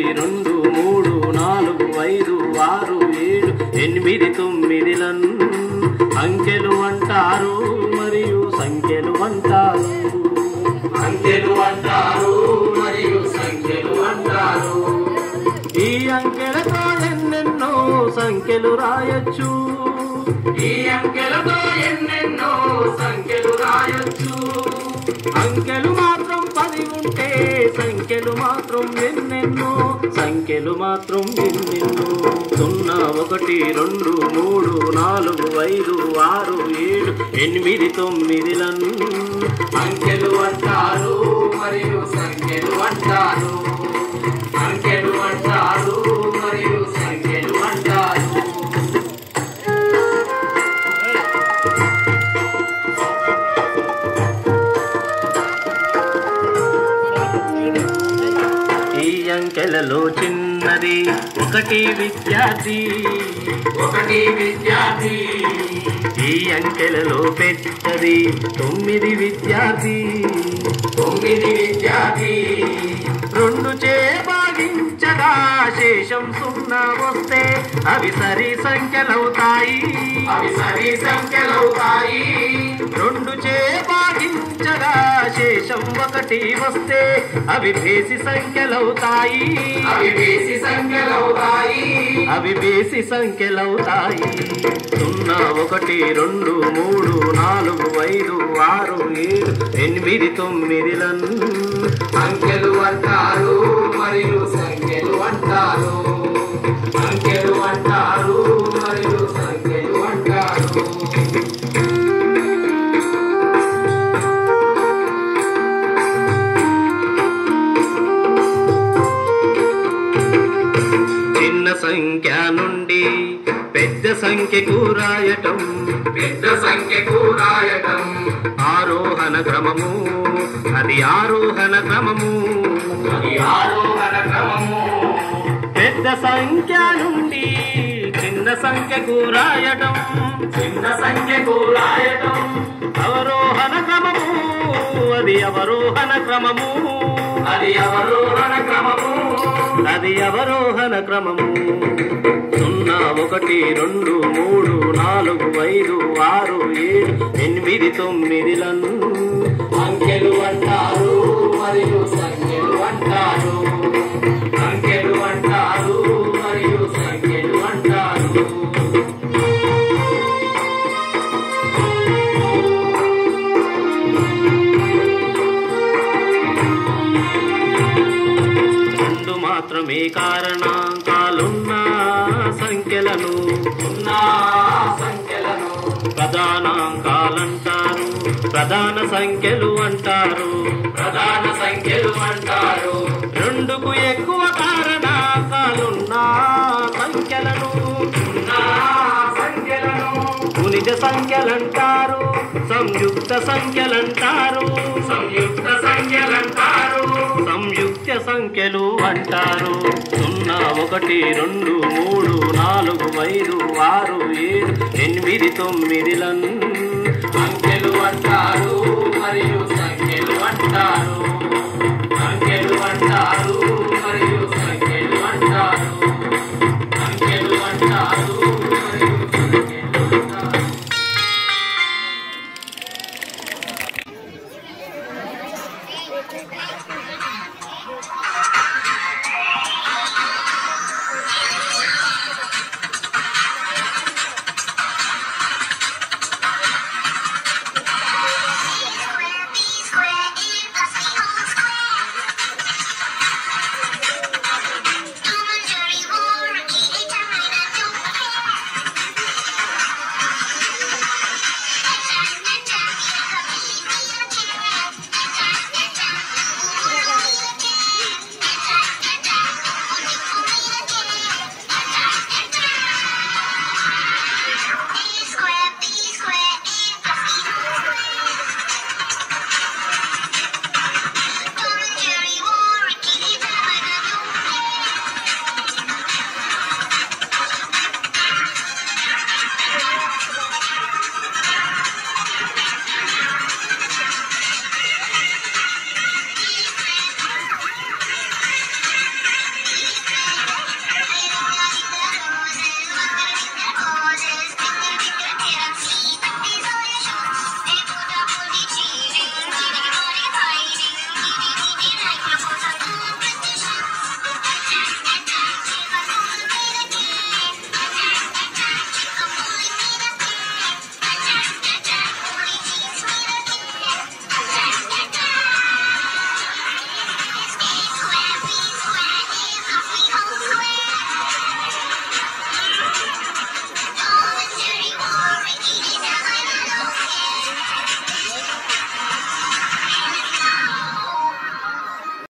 రెండు మూడు నాలుగు ఐదు ఆరు ఏడు ఎనిమిది తొమ్మిదిలను అంకెలు అంటారు మరియు సంఖ్యలు అంటారు అంకెలు అంటారు మరియు సంఖ్యలు అంటారు ఈ అంకెలతో ఎన్నెన్నో సంఖ్యలు రాయొచ్చు ఈ అంకెలతో ఎన్నెన్నో సంఖ్యలు రాయొచ్చు అంకెలు మాత్రం పది ఉంటే సంఖ్యలు మాత్రం ఎన్నెన్నో సంఖ్యలు మాత్రం ఎన్నెన్నో సున్నా ఒకటి రెండు మూడు నాలుగు ఐదు ఆరు ఏడు ఎనిమిది తొమ్మిదిలను అంకెలు అంటారు మరియు సంఖ్యలు అంటారు అంకెలు అంటారు మరియు సంఖ్యలు అంటారు ఈ అంకెలలో చిన్నది ఒకటి విద్యార్థి ఒకటి విద్యార్థి ఈ అంకెలలో పెద్దది తొమ్మిది విద్యార్థి తొమ్మిది విద్యార్థి రెండు చే భాగించగా శేషం సున్నా వస్తే అవి సరి సంఖ్యలవుతాయి అవి సరి సంఖ్యలవుతాయి రెండు చే భాగించగా శేషం ఒకటి వస్తే అవి బేసి సంఖ్యలవుతాయి అవి వేసి సంఖ్యలవుతాయి అవి బేసి సంఖ్యలవుతాయి సున్నా ఒకటి రెండు మూడు నాలుగు ఐదు ఆరు ఏడు ఎనిమిది తొమ్మిదిలను అంకెలు అంటారు మరియు సంఖ్యలు అంటారు అంకెలు అంటారు మరియు సంఖ్యలు అంటారు చిన్న సంఖ్య నుండి పెద్ద సంఖ్యకు రాయటం పెద్ద సంఖ్యకు రాయటం ఆరోహణ క్రమము అది ఆరోహణ క్రమము అది ఆరోహణ క్రమము పెద్ద సంఖ్య నుండి చిన్న సంఖ్యకు రాయటం చిన్న సంఖ్యకు రాయటం అవరోహణ క్రమము అది అవరోహణ క్రమము అది అవరోహణ క్రమము అది అవరోహణ క్రమము సున్నా ఒకటి రెండు మూడు నాలుగు ఐదు ఆరు ఏడు ఎనిమిది తొమ్మిదిలను అంకెలు అంటారు మరియు సంఖ్యలు అంటారు అంకెలు అంటారు మరియు సంఖ్యలు అంటారు రెండు మాత్రమే కారణాంకాలున్న సంఖ్యలను సున్నా సంఖ్యలను ప్రధానాంకాలంటారు ప్రధాన సంఖ్యలు అంటారు ప్రధాన సంఖ్యలు అంటారు రెండుకు ఎక్కువ కారణాంకాలున్న సంఖ్యలను సున్నా సంఖ్యలను గుణిజ సంఖ్యలంటారు సంయుక్త సంఖ్యలంటారు సంయుక్త సంఖ్యలంటారు సంయుక్త సంఖ్యలు అంటారు సున్నా ఒకటి రెండు మూడు నాలుగు ఐదు ఆరు ఏడు ఎనిమిది తొమ్మిదిలను అంకెలు అంటారు మరియు సంఖ్యలు అంటారు అంకెలు అంటారు మరియు సంఖ్యలు అంటారు అంకెలు అంటారు